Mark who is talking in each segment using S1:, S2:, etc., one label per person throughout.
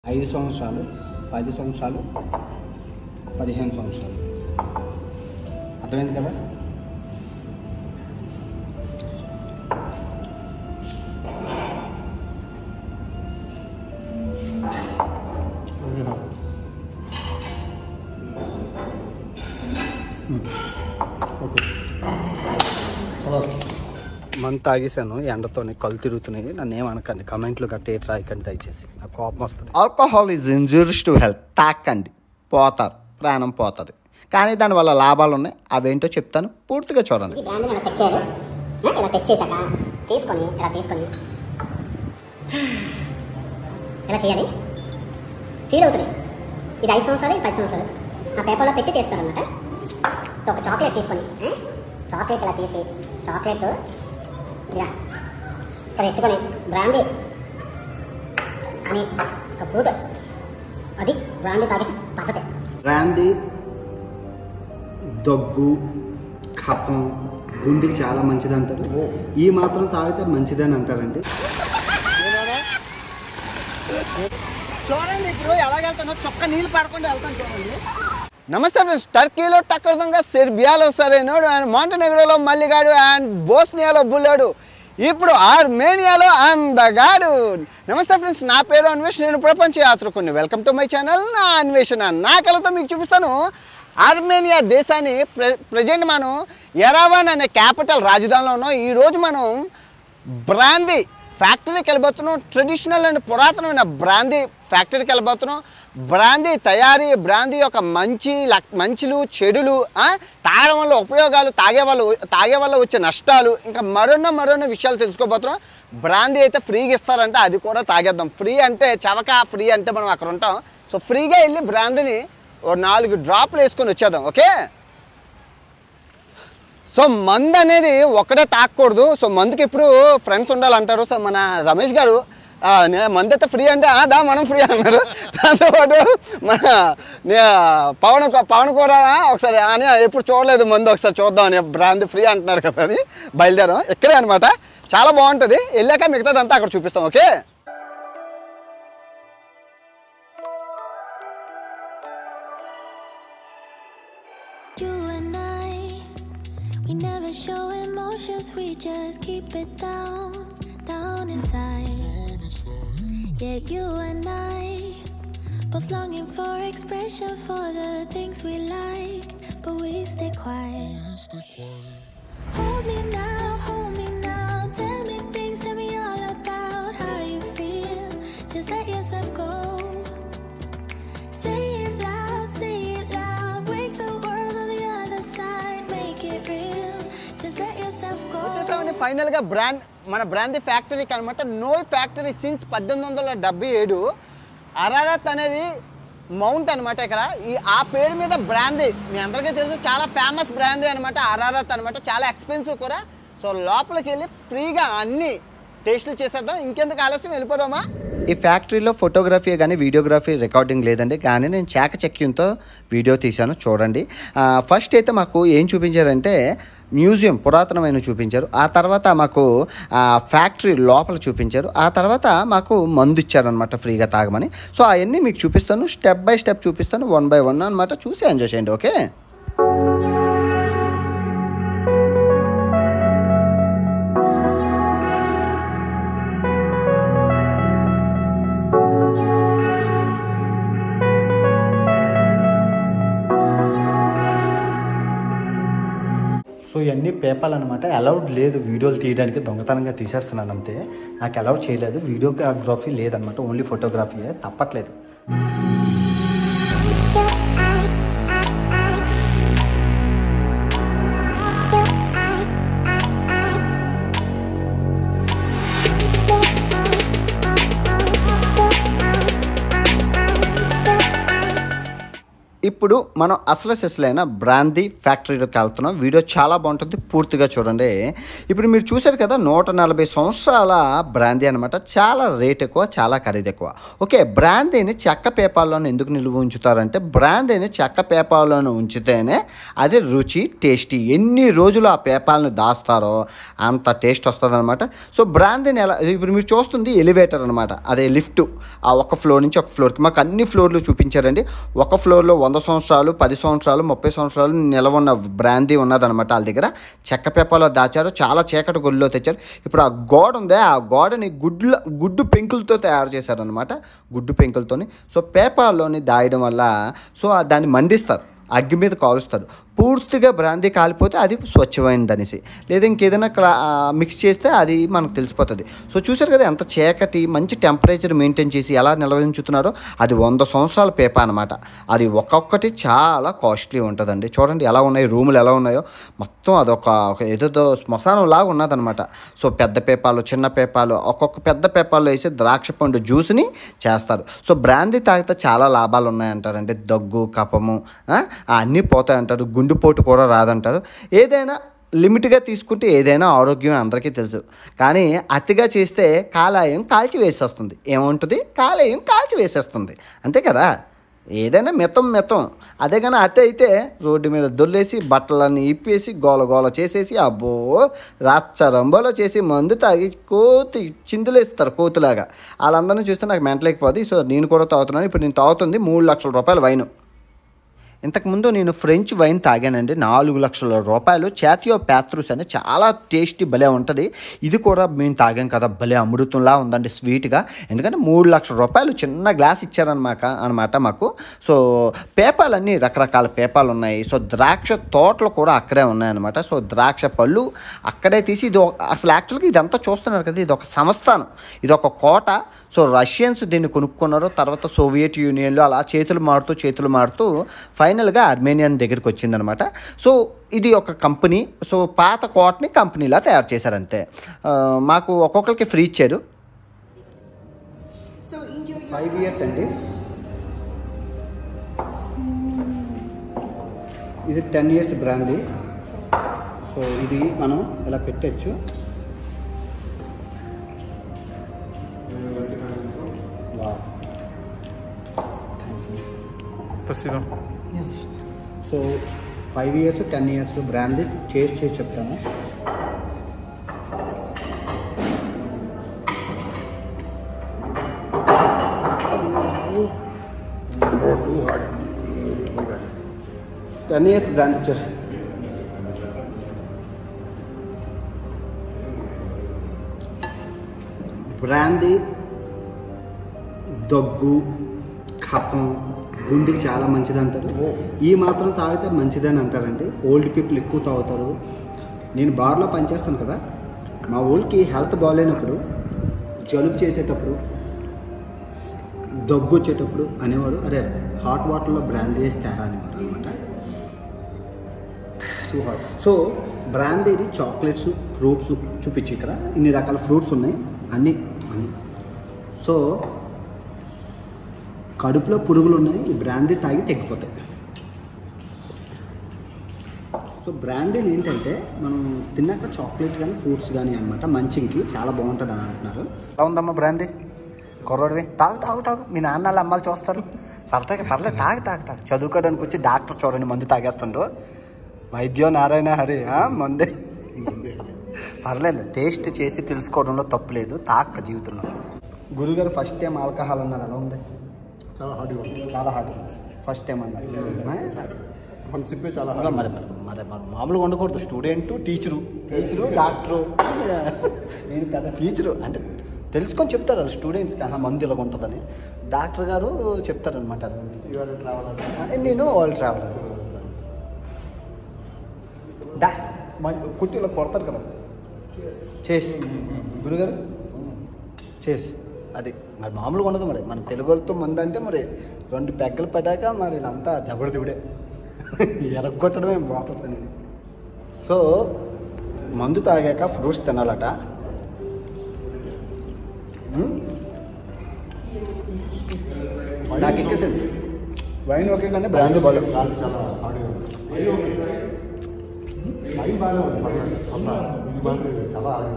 S1: ఐదు సంవత్సరాలు పది సంవత్సరాలు పదిహేను సంవత్సరాలు అర్థమైంది కదా
S2: ఓకే
S1: మంత్ తాగేసాను ఎండతోని కళ్ళు తిరుగుతున్నాయి నన్ను ఏమనకండి కమెంట్లు గట్టి రాయకండి దయచేసి నాకు కోపం వస్తుంది
S2: alcohol is injurious to health తాకండి పోతారు ప్రాణం పోతుంది కానీ దానివల్ల లాభాలు ఉన్నాయి అవేంటో చెప్తాను పూర్తిగా చూడండి
S3: ఈ బ్రాండ్ని మనం టెస్ట్ చేయాలి ఆ, ఇలా టెస్ట్ చేశాక తీసుకొని ఇలా తీసుకొని ఇలా చేయాలి ఫీల్ అవుతుంది ఇది ఐదు సంవత్సరాలు ఇది పది సంవత్సరాలు ఆ పేపర్లో పెట్టి తీస్తారనమాట సో ఒక చాక్లెట్ తీసుకొని ఆ, చాక్లెట్ ఇలా తీసి చాక్లెట్ ఇలా ఇక్కడ ఎత్తుకొని బ్రాండీ అని ఒక ఫ్రూట్ అది బ్రాండీ తాగే పద్ధతి
S1: బ్రాందీ దగ్గు కఫం గుండెకి చాలా మంచిది అంటారు ఈ మాత్రం తాగితే మంచిదని అంటారండి
S2: చూడండి ఇప్పుడు ఎలాగెళ్తానో చొక్క నీళ్ళు పడకుండా వెళ్తాను చూడండి నమస్తే ఫ్రెండ్స్ టర్కీలో టక్కర్దంగా సెర్బియాలో సరైనడు అండ్ మాంటనెగ్రోలో మల్లిగాడు అండ్ బోస్నియాలో బుల్లాడు ఇప్పుడు ఆర్మేనియాలో అందగాడు నమస్తే ఫ్రెండ్స్ నా పేరు అన్వేష్ నేను ప్రపంచ యాత్రకుని వెల్కమ్ టు మై ఛానల్ నా అన్వేషణ నా కళతో మీకు చూపిస్తాను ఆర్మేనియా దేశాన్ని ప్రె ప్రజెంట్ మనం ఎరావాన్ అనే క్యాపిటల్ రాజధానిలో ఉన్నాం ఈరోజు మనం బ్రాందీ ఫ్యాక్టరీకి వెళ్ళిపోతున్నాం ట్రెడిషనల్ అండ్ పురాతనమైన బ్రాందీ ఫ్యాక్టరీకి వెళ్ళిపోతున్నాం బ్రాందీ తయారీ బ్రాందీ యొక్క మంచి లక్- మంచులు చెడులు ఆ, తాగడం వల్ల ఉపయోగాలు తాగే వల్ల తాగే వల్ల వచ్చే నష్టాలు ఇంకా మరొన్న మరొన్న విషయాలు తెలుసుకోబోతున్నాం బ్రాందీ అయితే ఫ్రీగా ఇస్తారంటే అది కూడా తాగేద్దాం ఫ్రీ అంటే చవక ఫ్రీ అంటే మనం అక్కడ ఉంటాం సో ఫ్రీగా వెళ్ళి బ్రాందీని ఓ నాలుగు డ్రాప్లు వేసుకొని వచ్చేద్దాం ఓకే సో మందు అనేది ఒకటే తాకూడదు సో మందుకి ఇప్పుడు ఫ్రెండ్స్ ఉండాలంటారు సో మన రమేష్ గారు ఆ, నే- మందు అయితే ఫ్రీ అంటే "ఆ, దా మనం ఫ్రీ అన్నారు దాంతోపాటు మన నే- పవన్ కూ- పవన్ కూడా ఒకసారి అని ఎప్పుడు చూడలేదు మందు ఒకసారి చూద్దాం అని బ్రాండ్ ఫ్రీ అంటున్నారు కదా అని బయలుదేరాం ఇక్కడే అనమాట చాలా బాగుంటుంది వెళ్ళాక మిగతాదంతా అక్కడ చూపిస్తాం okay
S4: You and I, we never show emotions, we just keep it down, down inside. Yeah, you and I, both longing for expression for the things we like, but we stay quiet. Hold me now, hold me now, tell me things, tell me all about how you feel. Just let yourself go. Say it loud, say it loud. Wake the world on the other side. Make it real. Just let yourself go.
S2: వచ్చేసామండి ఫైనల్గా brand మన brandy ఫ్యాక్టరీకి అనమాట నోయ్ factory since పద్దెనిమిది వందల డెబ్బై ఏడు Ararat అనేది మౌంట్ అనమాట ఇక్కడ ఈ ఆ పేరు మీద బ్రాందీ మీ అందరికీ తెలుసు చాలా ఫేమస్ బ్రాందీ అనమాట అరారత్ అనమాట చాలా ఎక్స్పెన్సివ్ కూడా సో లోపలికి వెళ్ళి ఫ్రీగా అన్ని టేస్టులు చేసేద్దాం ఇంకెందుకు ఆలస్యం వెళ్ళిపోదామా ఈ ఫ్యాక్టరీలో ఫోటోగ్రఫీ కానీ వీడియోగ్రఫీ రికార్డింగ్ లేదండి కానీ నేను చాకచక్యంతో వీడియో తీశాను చూడండి ఆ, ఫస్ట్ అయితే మాకు ఏం చూపించారంటే మ్యూజియం పురాతనమైన చూపించారు ఆ తర్వాత మాకు ఆ, ఫ్యాక్టరీ లోపల చూపించారు ఆ తర్వాత మాకు మందు ఇచ్చారనమాట ఫ్రీగా తాగమని సో అవన్నీ మీకు చూపిస్తాను స్టెప్ బై స్టెప్ చూపిస్తాను వన్ బై వన్ అనమాట చూసి ఎంజాయ్ చేయండి ఓకే
S1: సో ఇవన్నీ పేపాల్ అనమాట అలౌడ్ లేదు వీడియోలు తీయడానికి దొంగతనంగా తీసేస్తున్నాను అంతే నాకు అలౌడ్ చేయలేదు వీడియోగ్రఫీ లేదనమాట ఓన్లీ ఫోటోగ్రఫీయే తప్పట్లేదు
S2: ఇప్పుడు మనం అసలు సెస్లైన బ్రాందీ ఫ్యాక్టరీలోకి వెళ్తున్నాం వీడియో చాలా బాగుంటుంది పూర్తిగా చూడండి ఇప్పుడు మీరు చూశారు కదా నూట నలభై సంవత్సరాల బ్రాందీ అనమాట చాలా రేట్ ఎక్కువ చాలా ఖరీదు ఎక్కువ ఓకే బ్రాందీని చెక్క పేపాల్లోనే ఎందుకు నిలువ ఉంచుతారంటే బ్రాందీని చెక్క పేపాల్లోనే ఉంచితేనే అది రుచి టేస్టీ ఎన్ని రోజులు ఆ పేపాలను దాస్తారో అంత టేస్ట్ వస్తుంది అనమాట సో బ్రాందీని ఎలా ఇప్పుడు మీరు చూస్తుంది ఎలివేటర్ అనమాట అదే లిఫ్ట్ ఆ ఒక ఫ్లోర్ నుంచి ఒక ఫ్లోర్కి మాకు అన్ని ఫ్లోర్లు చూపించారండి ఒక ఫ్లోర్లో వంద సంవత్సరాలు పది సంవత్సరాలు ముప్పై సంవత్సరాలు నిలవ ఉన్న బ్రాందీ ఉన్నదనమాట వాళ్ళ దగ్గర చెక్క పేపర్లో దాచారు చాలా చీకటి గుడిలో తెచ్చారు ఇప్పుడు ఆ గోడ ఉంది ఆ గోడని గుడ్ల గుడ్డు పెంకులతో తయారు చేశారనమాట గుడ్డు పెంకులతోని సో పేపర్లోని దాయడం వల్ల సో ఆ దాన్ని మండిస్తారు అగ్గి మీద కాలుస్తారు పూర్తిగా బ్రాందీ కాలిపోతే అది స్వచ్ఛమైనది అనేసి లేదా ఇంకేదైనా క్లా మిక్స్ చేస్తే అది మనకు తెలిసిపోతుంది సో చూసారు కదా ఎంత చీకటి మంచి టెంపరేచర్ మెయింటైన్ చేసి ఎలా నిల్వ ఉంచుతున్నారో అది వంద సంవత్సరాల పేప అనమాట అది ఒక్కొక్కటి చాలా కాస్ట్లీ ఉంటుందండి చూడండి ఎలా ఉన్నాయి రూములు ఎలా ఉన్నాయో మొత్తం అదొక ఒక ఏదో శ్మశానం లాగా ఉన్నదనమాట సో పెద్ద పేపాలు చిన్న పేపాలు ఒక్కొక్క పెద్ద పేపాల్లో వేసి ద్రాక్ష పండు జ్యూస్ని చేస్తారు సో బ్రాందీ తాగితే చాలా లాభాలు ఉన్నాయంటారండి దగ్గు కఫము ఆ, అన్నీ పోతాయంటారు గుండెపోటు కూడా రాదంటారు ఏదైనా లిమిట్గా తీసుకుంటే ఏదైనా ఆరోగ్యం అందరికీ తెలుసు కానీ అతిగా చేస్తే కాలాయం కాల్చి వేసేస్తుంది ఏముంటుంది కాలేయం కాల్చి వేసేస్తుంది అంతే కదా ఏదైనా మితం మితం అదే కానీ అతి అయితే రోడ్డు మీద దొల్లేసి బట్టలన్నీ ఇప్పేసి గోల గోల చేసేసి అబ్బో రచ్చ రంబోలో చేసి మందు తాగి కోతి చిందులేస్తారు కోతిలాగా వాళ్ళందరినీ చూస్తే నాకు మెంటలేకపోతుంది సో నేను కూడా తాగుతున్నాను ఇప్పుడు నేను తాగుతుంది మూడు లక్షల రూపాయల వైను ఇంతకుముందు నేను ఫ్రెంచ్ వైన్ తాగానండి నాలుగు లక్షల రూపాయలు చాతియో ప్యాత్రూస్ అని చాలా టేస్టీ భలే ఉంటుంది ఇది కూడా మేము తాగాం కదా భలే అమృతంలా ఉందండి స్వీట్గా ఎందుకంటే మూడు లక్షల రూపాయలు చిన్న గ్లాస్ ఇచ్చారనమాట అనమాట మాకు సో పేపాలన్నీ రకరకాల పేపాలు ఉన్నాయి సో ద్రాక్ష తోటలు కూడా అక్కడే ఉన్నాయన్నమాట సో ద్రాక్ష పళ్ళు అక్కడే తీసి ఇది ఒక- అసలు యాక్చువల్గా ఇదంతా చూస్తున్నారు కదా ఇది ఒక సంస్థానం ఇది ఒక కోట సో రష్యన్స్ దీన్ని కొనుక్కున్నారు తర్వాత సోవియట్ యూనియన్లో అలా చేతులు మారుతూ చేతులు మారుతూ ఫైనల్గా అర్మేనియన్ దగ్గరికి వచ్చిందనమాట సో ఇది ఒక కంపెనీ సో పాత కోటని కంపెనీలా తయారు చేశారు అంతే ఆ, మాకు ఒక్కొక్కరికి ఫ్రీ ఇచ్చారు ఫైవ్ ఇయర్స్ అండి ఇది టెన్ ఇయర్స్ బ్రాంది సో ఇది మనం ఇలా పెట్టచ్చు so five years ten years brand చేసి చేసి చెప్తాను టెన్ ఇయర్స్ బ్రాండ్ ఇచ్చా బ్రాందీ దగ్గు కఫం గుండెకి చాలా మంచిది అంటారు ఈ మాత్రం తాగితే మంచిదని అంటారండి ఓల్డ్ పీపుల్ ఎక్కువ తాగుతారు నేను బార్లో పనిచేస్తాను కదా మా ఊళ్ళకి హెల్త్ బాగాలేనప్పుడు జలుబు చేసేటప్పుడు దగ్గు వచ్చేటప్పుడు అనేవాడు అరే హాట్ వాటర్లో బ్రాందీ వేసి తేరా అనేవారు అనమాట సో బ్రాందీది చాక్లెట్స్ ఫ్రూట్స్ చూపించి ఇక్కడ ఇన్ని రకాల ఫ్రూట్స్ ఉన్నాయి అన్నీ అన్నీ సో కడుపులో పురుగులు ఉన్నాయి ఈ బ్రాందీ తాగి తెగిపోతాయి సో బ్రాందీని ఏంటంటే మనం తిన్నాక చాక్లెట్ కానీ ఫ్రూట్స్ కానీ అనమాట మంచింగ్కి చాలా బాగుంటుంది అని అంటున్నారు ఎలా ఉందమ్మా బ్రాందీ కుర్రోడివి తాగు తాగు తాగు మీ నాన్న వాళ్ళ అమ్మాలు చూస్తారు సరదాగా పర్లేదు తాగు తాగు తాగు చదువుకోవడానికి వచ్చి డాక్టర్ చూడండి మందు తాగేస్తుండ్రు వైద్యో నారాయణ హరి ఆ, మందే పర్లేదు టేస్ట్ చేసి తెలుసుకోవడంలో తప్పు లేదు తాక్క జీవితంలో గురుగారు ఫస్ట్ టైం ఆల్కహాల్ అన్నారు ఎలా ఉంది
S5: చాలా హార్డ్గా ఉంది
S2: చాలా హార్డ్ ఫస్ట్ టైం అన్నారు
S5: మన సిప్పే చాలా
S2: అలా మరి మరి మరి మరి మామూలుగా ఉండకూడదు స్టూడెంట్ టీచరు టీచరు డాక్టరు నేను పెద్ద టీచరు అంటే తెలుసుకొని చెప్తారు వాళ్ళు స్టూడెంట్స్కి ఆహా మందు ఇలా ఉంటుందని డాక్టర్ గారు చెప్తారనమాట
S5: ఇవాళ ట్రావెల్
S2: నేను వాళ్ళు ట్రావెలర్ డా మంచి కుట్టి ఇలా కొడతారు కదా చేసి గురుగారు చేసి అది మరి మామూలుగా ఉండదు మరి మన తెలుగు వాళ్ళతో మంది అంటే మరి రెండు పెగ్గలు పడ్డాక మరి వీళ్ళంతా జబర్దివుడే ఎరగొట్టడమే వాపస్ అనేది సో మందు తాగాక ఫ్రూట్స్ తినాలట ఉమ్? నాకు ఎక్కేసింది
S1: వైన్ ఓకే కానీ బ్రాండ్ బాగాలేదు
S5: బ్రాండ్ చాలా హార్డ్గా ఉంది వైన్ ఓకే వైన్ బాగానే ఉంది పర్లేదు అంత ఇది మాత్రం చాలా హార్డ్గా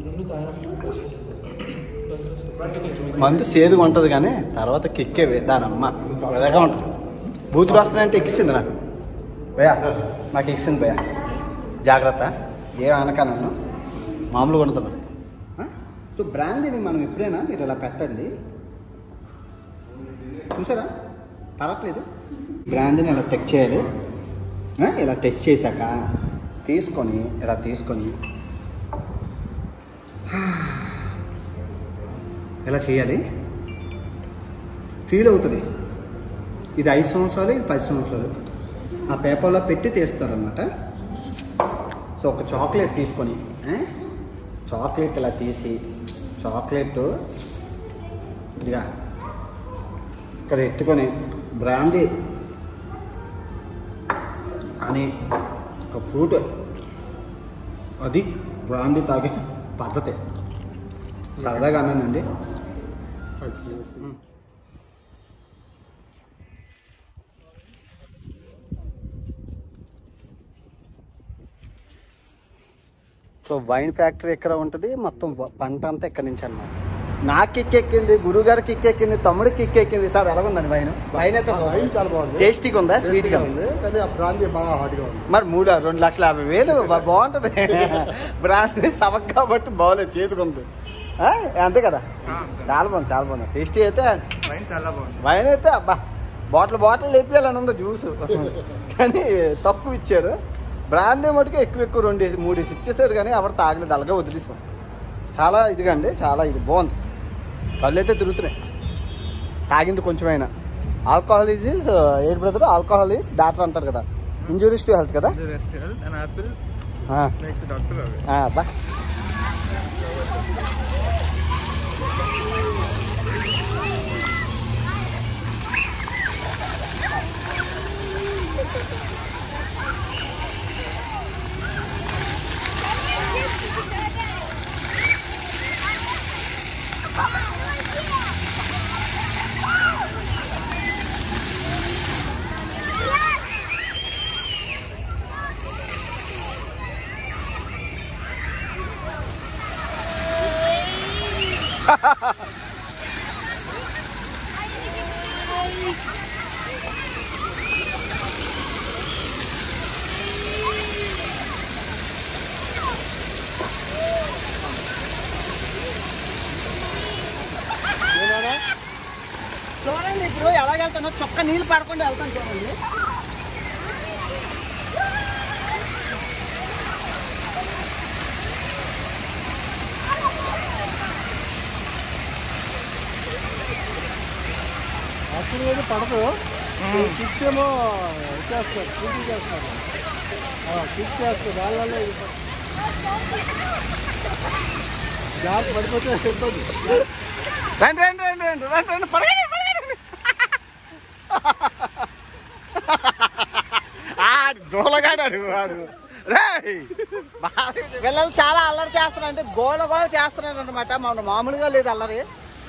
S5: ఉంది
S1: మందు సేదుగా ఉంటుంది కానీ తర్వాత కిక్కే దాని అమ్మ విధంగా ఉంటుంది బూతులు వస్తున్నాయంటే ఎక్కిసింది నాకు భయా నాకు ఎక్కిసింది భయా జాగ్రత్త ఏ అనక నన్ను మామూలుగా ఉంటుంది ఆ? సో బ్రాందీని మనం ఎప్పుడైనా మీరు ఇలా పెట్టండి చూసారా పడట్లేదు బ్రాందీని ఇలా టెక్ చేయాలి ఆ? ఇలా టెస్ట్ చేశాక తీసుకొని ఇలా తీసుకొని ఎలా చేయాలి ఫీల్ అవుతుంది ఇది ఐదు సంవత్సరాలు ఇది పది సంవత్సరాలు ఆ పేపర్లో పెట్టి తీస్తారనమాట సో ఒక చాక్లెట్ తీసుకొని ఆ? చాక్లెట్ ఇలా తీసి చాక్లెట్ ఇదిగా ఇక్కడ ఎట్టుకొని బ్రాందీ అని ఒక ఫ్రూట్ అది బ్రాందీ తాగే పద్ధతి సరదాగా అన్నానండి సో వైన్ ఫ్యాక్టరీ ఎక్కడ ఉంటుంది మొత్తం వ- పంట అంతా ఇక్కడ నుంచి అనమాట నాకు కిక్కెక్కింది గురుగారికి కిక్కెక్కింది తమ్ముడికి కిక్కెక్కింది సార్ ఎలా ఉందండి వైన్ వైన్ అయితే
S5: వైన్ చాలా బాగుంది
S1: టేస్టీగా ఉందా స్వీట్గా
S5: ఉంది కానీ ఆ బ్రాందీ బాగా హార్డ్గా ఉంది
S1: మరి మూడు రెండు లక్షల యాభై వేలు బా- బాగుంటుంది బ్రాండ్ సవక్ కాబట్టి బాగోలేదు చేతికుంది ఆ? అంతే కదా చాలా బాగుంది చాలా బాగుంది టేస్టీ అయితే
S6: వైన్ చాలా బాగుంది
S1: వైన్ అయితే అబ్బా బాటిల్ బాటిల్ లేపియాలని ఉంది జ్యూస్ కానీ తక్కువ ఇచ్చారు బ్రాందీ మటుకు ఎక్కువ ఎక్కువ రెండు వేసి మూడు వేసి ఇచ్చేసారు కానీ ఎవరు తాగలేదు అలాగే వదిలేసాం చాలా ఇదిగా అండి చాలా ఇది బాగుంది కళ్ళు అయితే తిరుగుతున్నాయి తాగింది కొంచెమైనా ఆల్కహాల్ ఈజ్ ఏడు బ్రదర్ ఆల్కహాల్ ఈజ్ డాక్టర్ అంటారు కదా ఇంజూరీస్ టు హెల్త్ కదా
S6: రెస్టారెంట్ అండ్ యాపిల్
S1: ఆ,
S6: నెక్స్ట్ డాక్టర్ అవి
S1: ఆ, బా
S2: చూడండి ఇప్పుడు ఎలాగెళ్తానో చొక్క నీళ్ళు పడకుండా వెళ్తాను చూడండి
S5: యాక్చువల్గా అయితే పడదు కిక్స్ ఏమో చేస్తారు పూర్తి చేస్తారు కిక్ చేస్తారు దాని వల్ల ఇది జాబ్ పడిపోతే ఇబ్బంది
S1: రండి రండి రండి రండి రండి రండి పడగండి పడగండి దూలగాడాడు వాడు రేయ్! బాగా-
S2: పిల్లలు చాలా అల్లరి చేస్తున్నారు అంటే గోల గోల చేస్తున్నారు అనమాట మన మామూలుగా లేదు అల్లరి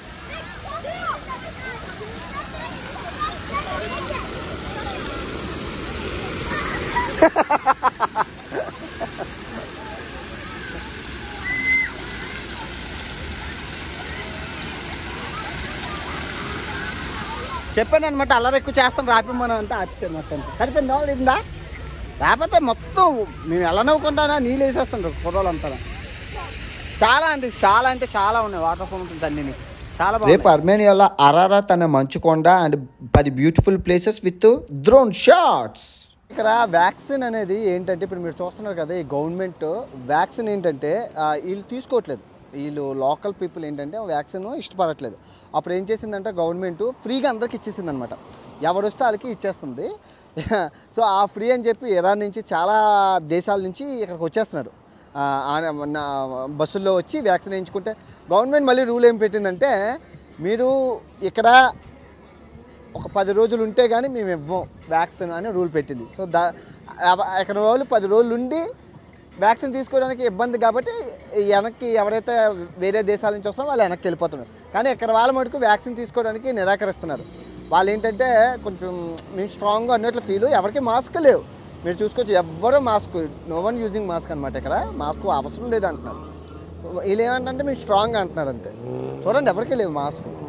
S2: చెప్పాను అనమాట అల్లరి ఎక్కువ చేస్తాం రాపిమ్మని అంటే ఆపేసారు మొత్తం సరిపోయిందా లేదుందా లేకపోతే మొత్తం మేము ఎలా నవ్వుకుంటానా నీళ్ళు వేసేస్తుంటారు కుర్రోళ్ళంతా చాలా అంటే చాలా అంటే చాలా ఉన్నాయి వాటర్ ఫౌంటైన్స్ అన్ని చాలా
S1: రేపు
S2: బాగున్నాయి
S1: అర్మేనియాలో అరారత్ అనే మంచుకొండ అండ్ పది beautiful places with drone shots
S2: ఇక్కడ వ్యాక్సిన్ అనేది ఏంటంటే ఇప్పుడు మీరు చూస్తున్నారు కదా ఈ గవర్నమెంట్ వ్యాక్సిన్ ఏంటంటే ఆ, వీళ్ళు తీసుకోవట్లేదు వీళ్ళు లోకల్ పీపుల్ ఏంటంటే వ్యాక్సిన్ ఇష్టపడట్లేదు అప్పుడు ఏం చేసిందంటే గవర్నమెంట్ ఫ్రీగా అందరికి ఇచ్చేసింది అనమాట ఎవరు వస్తే వాళ్ళకి ఇచ్చేస్తుంది సో ఆ ఫ్రీ అని చెప్పి ఇరాన్ నుంచి చాలా దేశాల నుంచి ఇక్కడికి వచ్చేస్తున్నారు ఆ, ఆ- నా బస్సుల్లో వచ్చి వ్యాక్సిన్ వేయించుకుంటే గవర్నమెంట్ మళ్ళీ రూల్ ఏం పెట్టిందంటే మీరు ఇక్కడ ఒక పది రోజులు ఉంటే కానీ మేము ఇవ్వం వ్యాక్సిన్ అని రూల్ పెట్టింది సో దా అవ- అక్కడ వాళ్ళు పది రోజులు ఉండి వ్యాక్సిన్ తీసుకోవడానికి ఇబ్బంది కాబట్టి ఈ వెనక్కి ఎవరైతే వేరే దేశాల నుంచి వస్తారో వాళ్ళు వెనక్కి వెళ్ళిపోతున్నారు కానీ ఇక్కడ వాళ్ళ మటుకు వ్యాక్సిన్ తీసుకోవడానికి నిరాకరిస్తున్నారు వాళ్ళు ఏంటంటే కొంచెం మేము స్ట్రాంగ్గా అన్నట్లు ఫీల్ ఎవరికి మాస్క్ లేవు మీరు చూసుకోవచ్చు ఎవ్వరూ mask no one using mask అనమాట ఇక్కడ మాస్క్ అవసరం లేదు అంటున్నారు వీళ్ళు ఏమంటే మేము స్ట్రాంగ్ అంటున్నారు అంతే చూడండి ఎవరికి లేవు మాస్క్